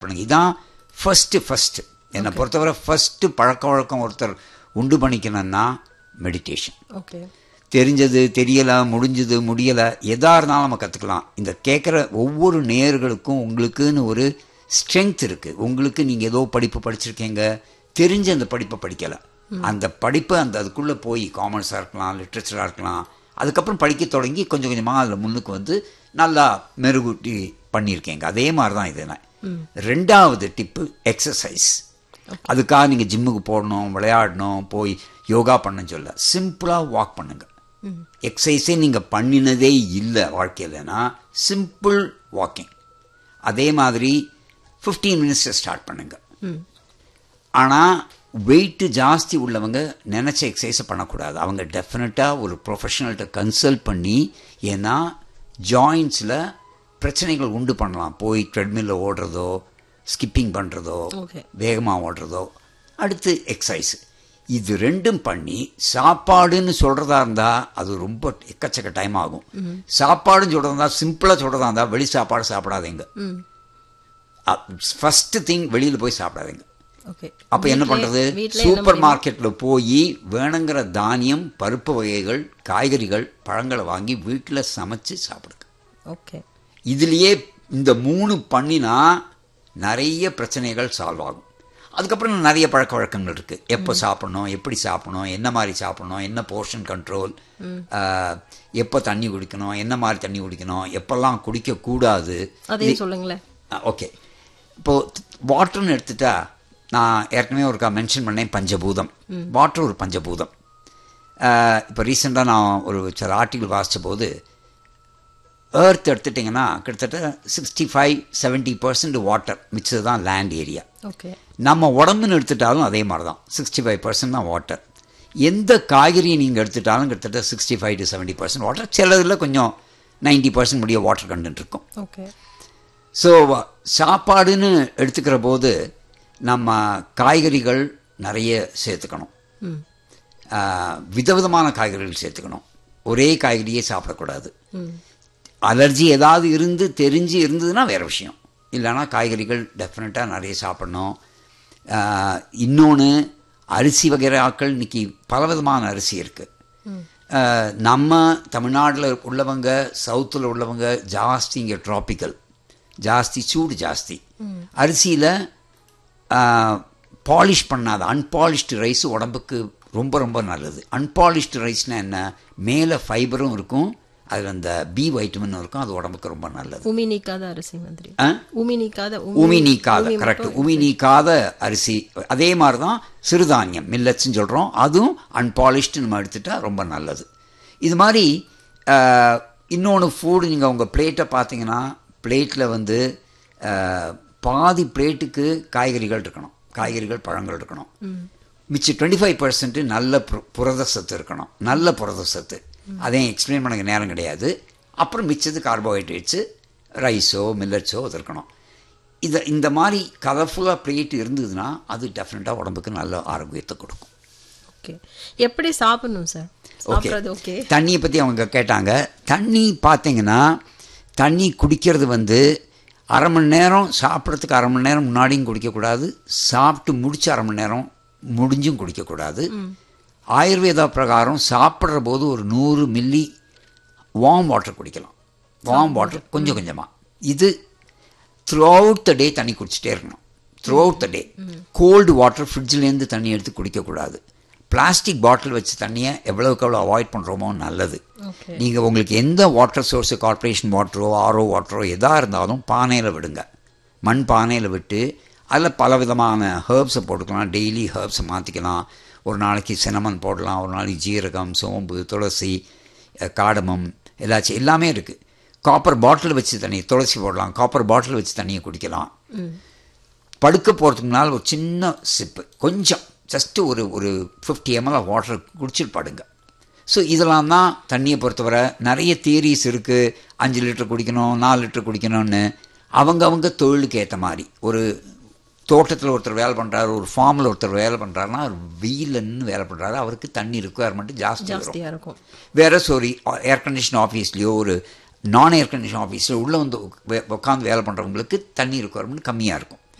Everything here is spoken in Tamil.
பண்ணுங்க இதான் ஃபஸ்ட்டு ஃபஸ்ட்டு என்னை பொறுத்தவரை ஃபஸ்ட்டு பழக்க வழக்கம் ஒருத்தர் உண்டு பண்ணிக்கணும்னா மெடிடேஷன் ஓகே தெரிஞ்சது தெரியல முடிஞ்சது முடியல எதா இருந்தாலும் நம்ம கற்றுக்கலாம் இந்த கேட்குற ஒவ்வொரு நேயர்களுக்கும் உங்களுக்குன்னு ஒரு ஸ்ட்ரென்த் இருக்கு உங்களுக்கு நீங்க ஏதோ படிப்பு படிச்சிருக்கீங்க தெரிஞ்ச அந்த படிப்பை படிக்கல அந்த படிப்பு அந்த அதுக்குள்ள போய் காமர்ஸாக இருக்கலாம் லிட்ரேச்சராக இருக்கலாம் அதுக்கப்புறம் படிக்க தொடங்கி கொஞ்சம் கொஞ்சமாக அதில் முன்னுக்கு வந்து நல்லா மெருகூட்டி பண்ணியிருக்கீங்க அதே மாதிரி தான் இது நான் ரெண்டாவது டிப்பு எக்ஸசைஸ் அதுக்காக நீங்கள் ஜிம்முக்கு போடணும் விளையாடணும் போய் யோகா பண்ண சொல்ல சிம்பிளாக வாக் பண்ணுங்க எக்ஸசைஸே நீங்கள் பண்ணினதே இல்லை வாழ்க்கையிலனா சிம்பிள் வாக்கிங் அதே மாதிரி ஃபிஃப்டீன் மினிட்ஸில் ஸ்டார்ட் பண்ணுங்க ஆனால் வெயிட்டு ஜாஸ்தி உள்ளவங்க நினச்ச எக்ஸசைஸை பண்ணக்கூடாது அவங்க டெஃபினட்டாக ஒரு ப்ரொஃபஷனல்கிட்ட கன்சல்ட் பண்ணி ஏன்னா ஜாயின்ஸில் பிரச்சனைகள் உண்டு பண்ணலாம் போய் ட்ரெட்மில்ல ஓடுறதோ ஸ்கிப்பிங் பண்ணுறதோ Okay. வேகமாக ஓடுறதோ அடுத்து எக்ஸசைஸ் இது ரெண்டும் பண்ணி சாப்பாடுன்னு சொல்கிறதா இருந்தால் அது ரொம்ப எக்கச்சக்க டைம் ஆகும் சாப்பாடுன்னு சொல்கிறதா இருந்தால் சிம்பிளாக சொல்கிறதா இருந்தால் வெளி சாப்பாடு சாப்பிடாதீங்க ம் ஃபஸ்ட்டு திங் வெளியில் போய் சாப்பிடாதீங்க ஓகே அப்போ என்ன பண்ணுறது சூப்பர் மார்க்கெட்டில் போய் வேணுங்கிற தானியம் பருப்பு வகைகள் காய்கறிகள் பழங்களை வாங்கி வீட்டில் சமைச்சு சாப்பிடுங்க ஓகே இதுலேயே இந்த மூணு பண்ணினா நிறைய பிரச்சனைகள் சால்வ் ஆகும் அதுக்கப்புறம் நிறைய பழக்க வழக்கங்கள் இருக்கு எப்போ சாப்பிடணும் எப்படி சாப்பிடணும் என்ன மாதிரி சாப்பிடணும் என்ன போர்ஷன் கண்ட்ரோல் எப்போ தண்ணி குடிக்கணும் என்ன மாதிரி தண்ணி குடிக்கணும் எப்பெல்லாம் குடிக்கக்கூடாது அதையும் சொல்லுங்களேன் ஓகே இப்போது வாட்டர்னு எடுத்துட்டா நான் ஏற்கனவே ஒருக்கா மென்ஷன் பண்ணேன் பஞ்சபூதம் வாட்டர் ஒரு பஞ்சபூதம் இப்போ ரீசெண்டாக நான் ஒரு சில ஆர்டிகல் வாசித்த போது ஏர்த் எடுத்துட்டிங்கன்னா கிட்டத்தட்ட sixty five seventy percent water மிச்சது தான் லேண்ட் ஏரியா ஓகே நம்ம உடம்புன்னு எடுத்துட்டாலும் அதே மாதிரி தான் சிக்ஸ்டி ஃபைவ் பர்சன்ட் தான் வாட்டர் எந்த காய்கறியை நீங்கள் எடுத்துட்டாலும் கிட்டத்தட்ட sixty five to seventy percent water சிலதில் கொஞ்சம் நைன்ட்டி பர்சன்ட் முடிய வாட்டர் கண்டென்ட் இருக்கும் ஓகே ஸோ சாப்பாடுன்னு எடுத்துக்கிற போது நம்ம காய்கறிகள் நிறைய சேர்த்துக்கணும் ம் ஆஹ், விதவிதமான காய்கறிகள் சேர்த்துக்கணும் ஒரே காய்கறியே சாப்பிடக்கூடாது ம் அலர்ஜி ஏதாவது இருந்து தெரிஞ்சு இருந்ததுன்னா வேறு விஷயம் இல்லைன்னா காய்கறிகள் டெஃபினட்டாக நிறைய சாப்பிடணும் இன்னொன்று அரிசி வகைராக்கள் இன்னைக்கு பலவிதமான அரிசி இருக்குது நம்ம தமிழ்நாட்டில் உள்ளவங்க சவுத்தில் உள்ளவங்க ஜாஸ்தி இங்கே ட்ராபிக்கல் ஜாஸ்தி சூடு ஜாஸ்தி அரிசியில் பாலிஷ் பண்ணாத அன்பாலிஷ்டு ரைஸ் உடம்புக்கு ரொம்ப ரொம்ப நல்லது அன்பாலிஷ்டு ரைஸ்னால் என்ன மேலே ஃபைபரும் இருக்கும் அதில் அந்த பி வைட்டமினும் இருக்கும் அது உடம்புக்கு ரொம்ப நல்லது உமி நீக்காத அரிசி மாதிரி ஆ? உமி நீக்காத உமி நீக்காத உமி கரெக்ட் மட்டும் உமி நீக்காத அரிசி அதே மாதிரி தான் சிறுதானியம் மில்லட்ஸ்னு சொல்கிறோம் அதுவும் அன்பாலிஷ்டு நம்ம எடுத்துட்டா ரொம்ப நல்லது இது மாதிரி இன்னொன்று ஃபுட் நீங்கள் உங்கள் பிளேட்டை பார்த்தீங்கன்னா பிளேட்டில் வந்து ஆஹ், பாதி பிளேட்டுக்கு காய்கறிகள் இருக்கணும் காய்கறிகள் பழங்கள் இருக்கணும் மிச்சம் டுவெண்ட்டி ஃபைவ் பர்சன்ட் நல்ல புர- புரத சத்து இருக்கணும் நல்ல புரத சத்து அதையும் எக்ஸ்பிளைன் பண்ண நேரம் கிடையாது அப்புறம் மிச்சது கார்போஹைட்ரேட்ஸு ரைஸோ மில்லட்ஸோ அது இருக்கணும் இதை இந்த மாதிரி கலர்ஃபுல்லாக பிளேட் இருந்ததுன்னா அது டெஃபினட்டாக உடம்புக்கு நல்ல ஆரோக்கியத்தை கொடுக்கும் ஓகே எப்படி சாப்பிடணும் சார் சாப்பிட்றது ஓகே தண்ணியை பற்றி அவங்க கேட்டாங்க தண்ணி பார்த்தீங்கன்னா தண்ணி குடிக்கிறது வந்து அரை மணி நேரம் சாப்பிட்றதுக்கு அரை மணி நேரம் முன்னாடியும் குடிக்கக்கூடாது சாப்பிட்டு முடிச்ச அரை மணி நேரம் முடிஞ்சும் குடிக்கக்கூடாது ஆயுர்வேதா பிரகாரம் சாப்பிட்ற போது ஒரு நூறு மில்லி வார்ம் வாட்டர் குடிக்கலாம் வார்ம் வாட்டர் கொஞ்சம் கொஞ்சமாக இது த்ரூ அவுட் த டே தண்ணி குடிச்சிட்டே இருக்கணும் throughout the day cold water ஃப்ரிட்ஜ்லேருந்து தண்ணி எடுத்து குடிக்கக்கூடாது பிளாஸ்டிக் பாட்டில் வச்சு தண்ணியை எவ்வளவுக்கு எவ்வளோ அவாய்ட் பண்ணுறோமோ நல்லது ஓகே நீங்கள் உங்களுக்கு எந்த வாட்டர் சோர்ஸு கார்ப்பரேஷன் வாட்டரோ ஆரோ வாட்டரோ எதாக இருந்தாலும் பானையில் விடுங்க மண் பானையில் விட்டு அதில் பல விதமான ஹேர்ப்ஸை போட்டுக்கலாம் டெய்லி ஹேர்ப்ஸை மாற்றிக்கலாம் ஒரு நாளைக்கு சினமன் போடலாம் ஒரு நாளைக்கு ஜீரகம் சோம்பு துளசி அஹ், காடமம் எல்லாச்சும் எல்லாமே இருக்குது காப்பர் பாட்டில் வச்சு தண்ணி துளசி போடலாம் காப்பர் பாட்டில் வச்சு தண்ணியை குடிக்கலாம் படுக்க போகிறதுக்கு முன்னால் ஒரு சின்ன சிப்பு கொஞ்சம் ஜஸ்ட்டு ஒரு ஒரு ஃபிஃப்டி எம்எல் ஆஃப் வாட்டர் குடிச்சிட்டு படுங்க ஸோ இதெல்லாம் தான் தண்ணியை பொறுத்தவரை நிறைய தியரிஸ் இருக்குது அஞ்சு லிட்டர் குடிக்கணும் நாலு லிட்டர் குடிக்கணும்னு அவங்கவங்க தொழிலுக்கு ஏற்ற மாதிரி ஒரு தோட்டத்தில் ஒருத்தர் வேலை பண்ணுறாரு ஒரு ஃபார்மில் ஒருத்தர் வேலை பண்ணுறாருன்னா வெயிலன்னு வேலை பண்ணுறாரு அவருக்கு தண்ணி ரெக்குவயர்மெண்ட் ஜாஸ்தி வரும் ஜாஸ்தியா இருக்கும் வேற சாரி ஏர் கண்டிஷன் ஆஃபீஸ்லேயோ ஒரு நான் ஏர் கண்டிஷன் ஆஃபீஸில் உள்ளே வந்து உட்காந்து வேலை பண்ணுறவங்களுக்கு தண்ணி ரெக்குவயர்மெண்ட் கம்மியாக இருக்கும்